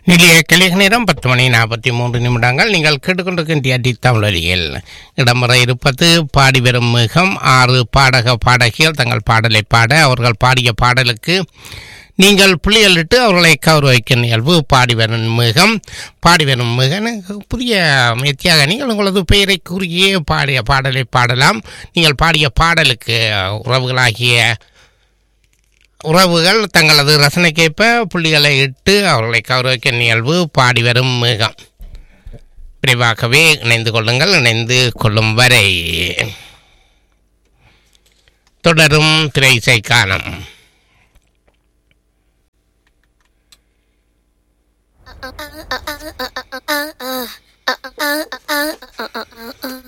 நிலைய கிளிக நேரம் பத்து மணி நாற்பத்தி மூன்று நிமிடங்கள் நீங்கள் கேட்டுக்கொண்டிருக்கின்ற டி தமிழொலியில் இடம்பெற இருப்பது பாடி வரும் மிகம் ஆறு பாடக பாடகிகள் தங்கள் பாடலை பாட அவர்கள் பாடிய பாடலுக்கு நீங்கள் புள்ளிகளிட்டு அவர்களை கௌரவிக்கும் நிகழ்வு பாடி வரும் மிகம் பாடி வரும் மிகன் புதிய முயற்சியாக நீங்கள் உங்களது பெயரை கூறியே பாடிய பாடலை பாடலாம் நீங்கள் பாடிய பாடலுக்கு உறவுகளாகிய உறவுகள் தங்களது ரசனைக்கேற்ப புள்ளிகளை இட்டு அவர்களை கௌரவிக்க நிகழ்வு பாடி வரும் மிகம் விரைவாகவே இணைந்து கொள்ளுங்கள் இணைந்து கொள்ளும் வரை தொடரும் திரை இசை காணும் uh, uh, uh, uh, uh, uh, uh, uh, uh, uh, uh, uh, uh, uh, uh, uh,